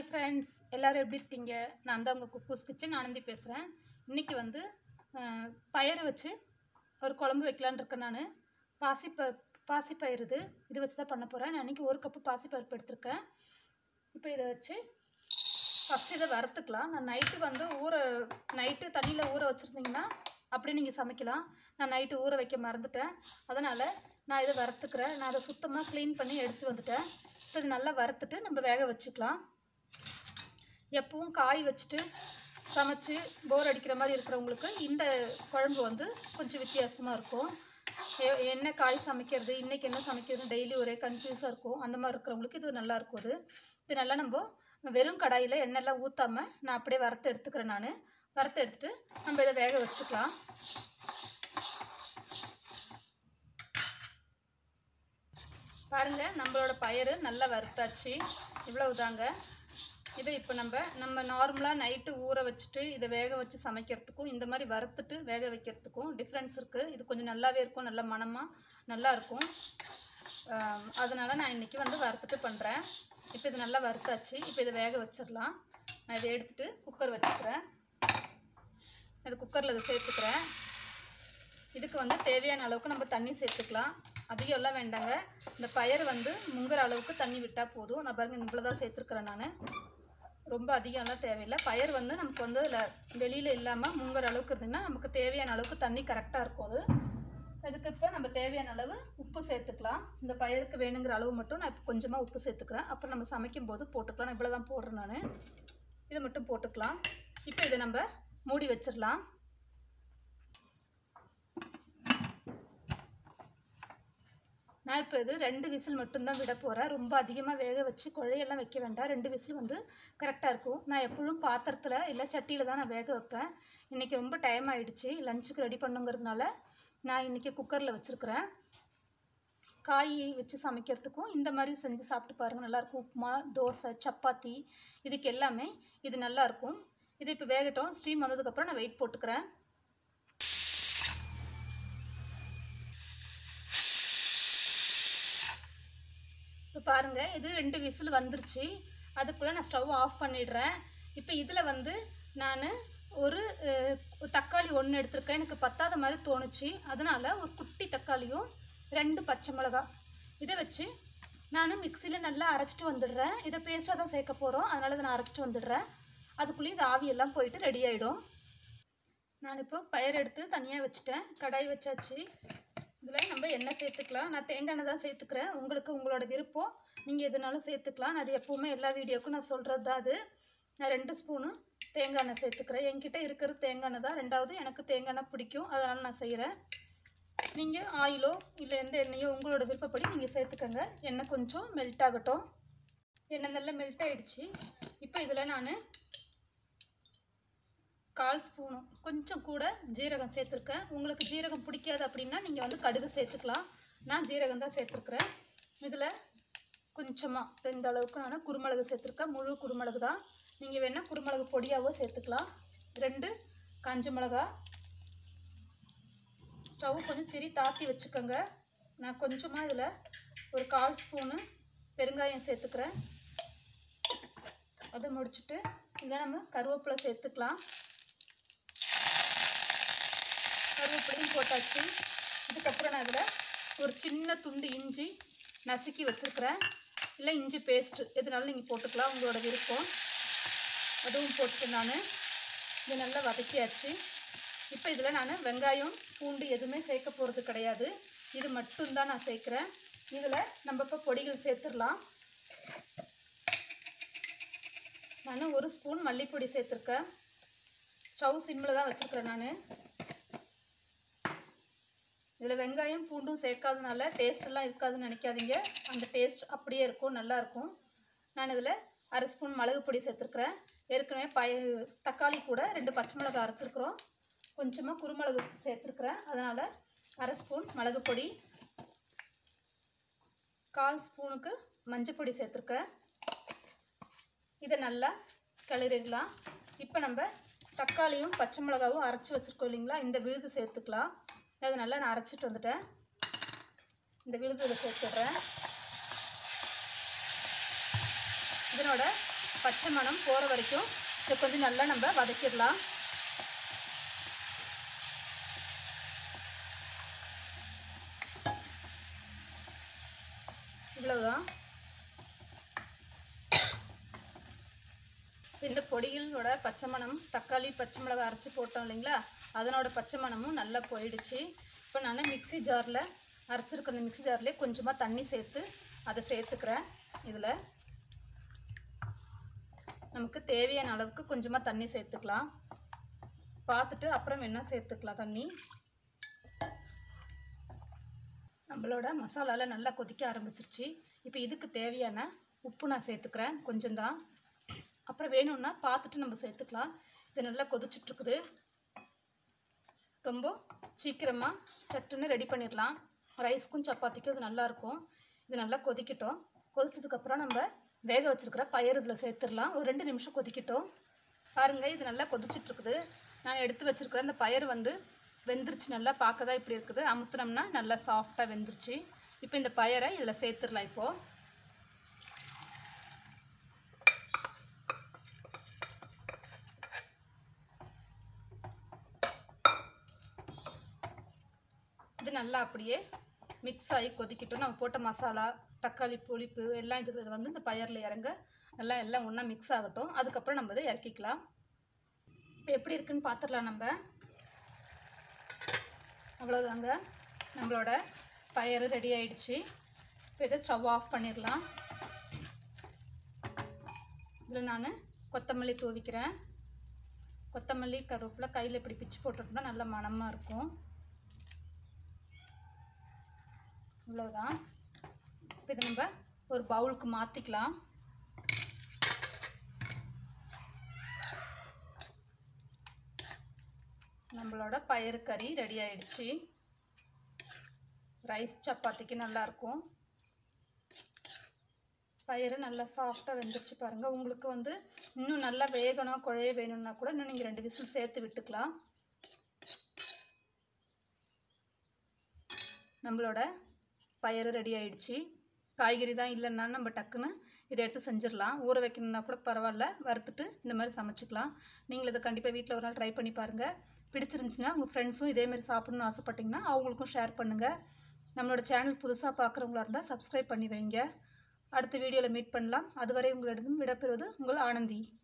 hi friends எல்லோரும் எப்படி இருக்கீங்க நான் தான் உங்கள் குக்கூஸ் கிச்சன் ஆனந்தி பேசுகிறேன் இன்றைக்கி வந்து அஹ், பயறு வச்சு ஒரு குழம்பு வைக்கலான்னு இருக்கேன் நான் பாசிப்ப பாசிப்பயிறு இது இது வச்சு தான் பண்ண போகிறேன் நான் இன்றைக்கி ஒரு கப்பு பாசிப்பருப்பு எடுத்திருக்கேன் இப்போ இதை வச்சு ஃபஸ்ட்டு இதை வறுத்துக்கலாம் நான் நைட்டு வந்து ஊற நைட்டு தண்ணியில் ஊற வச்சுருந்தீங்கன்னா அப்படியே நீங்கள் சமைக்கலாம் நான் நைட்டு ஊற வைக்க மறந்துட்டேன் அதனால் நான் இதை வறுத்துக்கிறேன் நான் அதை சுத்தமாக க்ளீன் பண்ணி எடுத்து வந்துட்டேன் இப்போ இது நல்லா வறுத்துட்டு நம்ம வேக வச்சுக்கலாம் எப்பவும் காய் வச்சுட்டு சமைச்சு போர் அடிக்கிற மாதிரி இருக்கிறவங்களுக்கு இந்த குழம்பு வந்து கொஞ்சம் வித்தியாசமாக இருக்கும் எ- என்ன காய் சமைக்கிறது இன்றைக்கி என்ன சமைக்கிறது டெய்லி ஒரே கன்ஃபியூஸாக இருக்கும் அந்த மாதிரி இருக்கிறவங்களுக்கு இது நல்லா இருக்கும் இது இது நல்லா நம்ம வெறும் கடாயில் எண்ணெய்லாம் ஊற்றாமல் நான் அப்படியே வறுத்து எடுத்துக்கிறேன் நான் வறுத்து எடுத்துட்டு நம்ம இதை வேக வச்சுக்கலாம் பாருங்க நம்மளோட பயிறு நல்லா வறுத்தாச்சு இவ்வளவுதாங்க இதை இப்போ நம்ம நம்ம நார்மலாக நைட்டு ஊற வச்சுட்டு இதை வேக வச்சு சமைக்கிறதுக்கும் இந்த மாதிரி வறுத்துட்டு வேக வைக்கிறதுக்கும் டிஃப்ரென்ஸ் இருக்குது இது கொஞ்சம் நல்லாவே இருக்கும் நல்ல மணமாக நல்லா இருக்கும் ஆம், அதனால நான் இன்றைக்கி வந்து வறுத்துட்டு பண்ணுறேன் இப்போ இது நல்லா வறுத்தாச்சு இப்போ இதை வேக வச்சிடலாம் நான் இதை எடுத்துட்டு குக்கர் வச்சுக்கிறேன் அது குக்கரில் இதை சேர்த்துக்கிறேன் இதுக்கு வந்து தேவையான அளவுக்கு நம்ம தண்ணி சேர்த்துக்கலாம் அதிகம் எல்லாம் வேண்டாங்க இந்த பயறு வந்து முங்குற அளவுக்கு தண்ணி விட்டால் போதும் நான் பாருங்க இவ்வளோ தான் சேர்த்துருக்குறேன் நான் ரொம்ப அதிகம்லாம் தேவையில்லை பயர் வந்து நமக்கு வந்து அதில் வெளியில் இல்லாமல் முங்குற அளவுக்கு இருந்ததுன்னா நமக்கு தேவையான அளவுக்கு தண்ணி கரெக்டாக இருக்கும் அது அதுக்கு இப்போ நம்ம தேவையான அளவு உப்பு சேர்த்துக்கலாம் இந்த பயருக்கு வேணுங்கிற அளவு மட்டும் நான் இப்போ கொஞ்சமாக உப்பு சேர்த்துக்கிறேன் அப்புறம் நம்ம சமைக்கும் போது போட்டுக்கலாம் நான் இவ்வளோ தான் போடுறேன் நான் இதை மட்டும் போட்டுக்கலாம் இப்போ இதை நம்ம மூடி வச்சிடலாம் நான் இப்போ இது ரெண்டு விசில் மட்டும்தான் விட போகிறேன் ரொம்ப அதிகமாக வேக வச்சு குழையெல்லாம் வைக்க வேண்டாம் ரெண்டு விசில் வந்து கரெக்டாக இருக்கும் நான் எப்பொழுதும் பாத்திரத்தில் இல்லை சட்டியில் தான் நான் வேக வைப்பேன் இன்றைக்கி ரொம்ப டைம் ஆயிடுச்சு லஞ்சுக்கு ரெடி பண்ணுங்கிறதுனால நான் இன்றைக்கி குக்கரில் வச்சுருக்கிறேன் காய் வச்சு சமைக்கிறதுக்கும் இந்த மாதிரி செஞ்சு சாப்பிட்டு பாருங்கள் நல்லாயிருக்கும் உப்புமா தோசை சப்பாத்தி இதுக்கு எல்லாமே இது நல்லாயிருக்கும் இது இப்போ வேகட்டும் ஸ்டீம் வந்ததுக்கப்புறம் நான் வெயிட் போட்டுக்கிறேன் இப்போ பாருங்கள் இது ரெண்டு விசில் வந்துருச்சு அதுக்குள்ளே நான் ஸ்டவ் ஆஃப் பண்ணிடுறேன் இப்போ இதில் வந்து நான் ஒரு அஹ், தக்காளி ஒன்று எடுத்திருக்கேன் எனக்கு பத்தாத மாதிரி தோணுச்சு அதனால் ஒரு குட்டி தக்காளியும் ரெண்டு பச்சை மிளகா இதை வச்சு நான் மிக்சியில் நல்லா அரைச்சிட்டு வந்துடுறேன் இதை பேஸ்ட்டாக தான் சேர்க்க போகிறோம் அதனால் இதை நான் அரைச்சிட்டு வந்துடுறேன் அதுக்குள்ளேயே இது ஆவியெல்லாம் போயிட்டு ரெடி ஆகிடும் நான் இப்போ பயிர் எடுத்து தனியாக வச்சுட்டேன் கடாய் வச்சாச்சு இதில் நம்ம எண்ணெய் சேர்த்துக்கலாம் நான் தேங்காய் எண்ணெய் தான் சேர்த்துக்கிறேன் உங்களுக்கு உங்களோட விருப்பம் நீங்கள் எதுனாலும் சேர்த்துக்கலாம் நான் அது எப்போவுமே எல்லா வீடியோக்கும் நான் சொல்கிறது தான் அது நான் ரெண்டு ஸ்பூனு தேங்காய் எண்ணெய் சேர்த்துக்கிறேன் என்கிட்ட இருக்கிறது தேங்காய் எண்ணெய் தான் ரெண்டாவது எனக்கு தேங்காய் எண்ணெய் பிடிக்கும் அதனால் நான் செய்கிறேன் நீங்கள் ஆயிலோ இல்லை எந்த எண்ணெயோ உங்களோட விருப்பப்படி நீங்கள் சேர்த்துக்கங்க எண்ணெய் கொஞ்சம் மெல்ட் ஆகட்டும் எண்ணெய் நல்லா மெல்ட் ஆயிடுச்சு இப்போ இதில் நான் கால் ஸ்பூனும் கொஞ்சம் கூட ஜீரகம் சேர்த்துருக்கேன் உங்களுக்கு ஜீரகம் பிடிக்காது அப்படின்னா நீங்கள் வந்து கடுகு சேர்த்துக்கலாம் நான் ஜீரகம் தான் சேர்த்துருக்குறேன் இதில் கொஞ்சமாக இந்த அளவுக்கு நான் குருமிளகு சேர்த்துருக்கேன் முழு குருமிளகு தான் நீங்கள் வேணால் குருமிளகு பொடியாவோ சேர்த்துக்கலாம் ரெண்டு காஞ்ச மிளகா ஸ்டவ் கொஞ்சம் திரி தாத்தி வச்சுக்கோங்க நான் கொஞ்சமாக இதில் ஒரு கால் ஸ்பூனு பெருங்காயம் சேர்த்துக்கிறேன் அதை முடிச்சுட்டு இதில் நம்ம கருவேப்பிலை சேர்த்துக்கலாம் கருவேப்பிலையும் போட்டாச்சு இதுக்கப்புறம் நான் இதில் ஒரு சின்ன துண்டு இஞ்சி நசுக்கி வச்சுருக்கிறேன் இல்லை இஞ்சி பேஸ்ட்டு எதுனாலும் நீங்கள் போட்டுக்கலாம் உங்களோட விருப்பம் அதுவும் போட்டு நான் இது நல்லா வதக்கியாச்சு இப்போ இதில் நான் வெங்காயம் பூண்டு எதுவுமே சேர்க்க போகிறது கிடையாது இது மட்டும்தான் நான் சேர்க்குறேன் இதில் நம்ம இப்போ பொடிகள் சேர்த்துடலாம் நான் ஒரு ஸ்பூன் மல்லிப்பொடி சேர்த்துருக்கேன் ஸ்டவ் சிம்மில் தான் வச்சுருக்கிறேன் நான் இதில் வெங்காயம் பூண்டும் சேர்க்காதனால டேஸ்ட் எல்லாம் இருக்காதுன்னு நினைக்காதீங்க அந்த டேஸ்ட் அப்படியே இருக்கும் நல்லா இருக்கும் நான் இதில் அரை ஸ்பூன் மிளகு பொடி சேர்த்துருக்குறேன் ஏற்கனவே பய தக்காளி கூட ரெண்டு பச்சை மிளகு அரைச்சிருக்கிறோம் கொஞ்சமாக குருமிளகு சேர்த்துருக்குறேன் அதனால் அரை ஸ்பூன் மிளகு பொடி கால் ஸ்பூனுக்கு மஞ்சள் பொடி சேர்த்துருக்கேன் இதை நல்லா கிளறிடலாம் இப்போ நம்ம தக்காளியும் பச்சை மிளகாவும் அரைச்சி வச்சுருக்கோம் இல்லைங்களா இந்த விழுது சேர்த்துக்கலாம் அது நல்லா நான் அரைச்சிட்டு வந்துட்டேன் இந்த விழுது இதை சேர்த்துடுறேன் இதனோட பச்சை மணம் போகிற வரைக்கும் இதை கொஞ்சம் நல்லா நம்ம வதக்கிடலாம் இவ்வளவுதான் இந்த பொடிகளோட பச்சை மணம் தக்காளி பச்சை மிளகாய் அரைச்சி போட்டோம் இல்லைங்களா அதனோட பச்சை மணமும் நல்லா போயிடுச்சு இப்போ நான் மிக்ஸி ஜாரில் அரைச்சிருக்கிற அந்த மிக்ஸி ஜார்லேயே கொஞ்சமாக தண்ணி சேர்த்து அதை சேர்த்துக்கிறேன் இதில் நமக்கு தேவையான அளவுக்கு கொஞ்சமாக தண்ணி சேர்த்துக்கலாம் பார்த்துட்டு அப்புறம் என்ன சேர்த்துக்கலாம் தண்ணி நம்மளோட மசாலாவில் நல்லா கொதிக்க ஆரம்பிச்சிருச்சு இப்போ இதுக்கு தேவையான உப்பு நான் சேர்த்துக்கிறேன் கொஞ்சம் தான் அப்புறம் வேணும்னா பார்த்துட்டு நம்ம சேர்த்துக்கலாம் இது நல்லா கொதிச்சிட்ருக்குது ரொம்ப சீக்கிரமாக சட்டுன்னு ரெடி பண்ணிடலாம் ரைஸ்க்கும் சப்பாத்திக்கும் இது நல்லாயிருக்கும் இது நல்லா கொதிக்கட்டும் கொதிச்சதுக்கப்புறம் நம்ம வேக வச்சுருக்கிற பயிர் இதில் சேர்த்துடலாம் ஒரு ரெண்டு நிமிஷம் கொதிக்கட்டும் பாருங்கள் இது நல்லா கொதிச்சிட்ருக்குது நான் எடுத்து வச்சுருக்கிற இந்த பயிர் வந்து வெந்துருச்சு நல்லா பார்க்க தான் இப்படி இருக்குது அமுத்துனோம்னா நல்லா சாஃப்டாக வெந்துருச்சு இப்போ இந்த பயரை இதில் சேர்த்துடலாம் இப்போது இது நல்லா அப்படியே மிக்ஸ் ஆகி கொதிக்கட்டும் நம்ம போட்ட மசாலா தக்காளி புளிப்பு எல்லாம் இது வந்து இந்த பயரில் இறங்க நல்லா எல்லாம் ஒன்றா மிக்ஸ் ஆகட்டும் அதுக்கப்புறம் நம்ம இதை இறக்கிக்கலாம் இப்போ எப்படி இருக்குன்னு பார்த்துடலாம் நம்ம அவ்வளோதாங்க நம்மளோட பயறு ரெடி ஆயிடுச்சு இப்போ இதை ஸ்டவ் ஆஃப் பண்ணிடலாம் இதில் நான் கொத்தமல்லி தூவிக்கிறேன் கொத்தமல்லி கருவேப்பிலை கையில் இப்படி பிச்சு போட்டுட்டோம்னா நல்ல மணமாக இருக்கும் இவ்வளோதான் இப்போ இதை நம்ம ஒரு பவுலுக்கு மாற்றிக்கலாம் நம்மளோட பயிறு கறி ரெடி ஆயிடுச்சு ரைஸ் சப்பாத்திக்கு நல்லாயிருக்கும் பயிறு நல்லா சாஃப்டாக வெந்துருச்சு பாருங்கள் உங்களுக்கு வந்து இன்னும் நல்லா வேகணும் குழைய வேணும்னா கூட இன்னும் நீங்கள் ரெண்டு விசில் சேர்த்து விட்டுக்கலாம் நம்மளோட பயிறு ரெடி ஆயிடுச்சு காய்கறி தான் இல்லைன்னா நம்ம டக்குன்னு இதை எடுத்து செஞ்சிடலாம் ஊற வைக்கணும்னா கூட பரவாயில்ல வறுத்துட்டு இந்த மாதிரி சமைச்சிக்கலாம் நீங்கள் இதை கண்டிப்பாக வீட்டில் ஒரு நாள் ட்ரை பண்ணி பாருங்கள் பிடிச்சிருந்துச்சுன்னா உங்கள் ஃப்ரெண்ட்ஸும் இதேமாரி சாப்பிடணும்னு ஆசைப்பட்டீங்கன்னா அவங்களுக்கும் ஷேர் பண்ணுங்கள் நம்மளோட சேனல் புதுசாக பார்க்குறவங்களா இருந்தால் சப்ஸ்கிரைப் பண்ணி வைங்க அடுத்த வீடியோவில் மீட் பண்ணலாம் அதுவரை உங்களிடம் விடைபெறுவது உங்கள் ஆனந்தி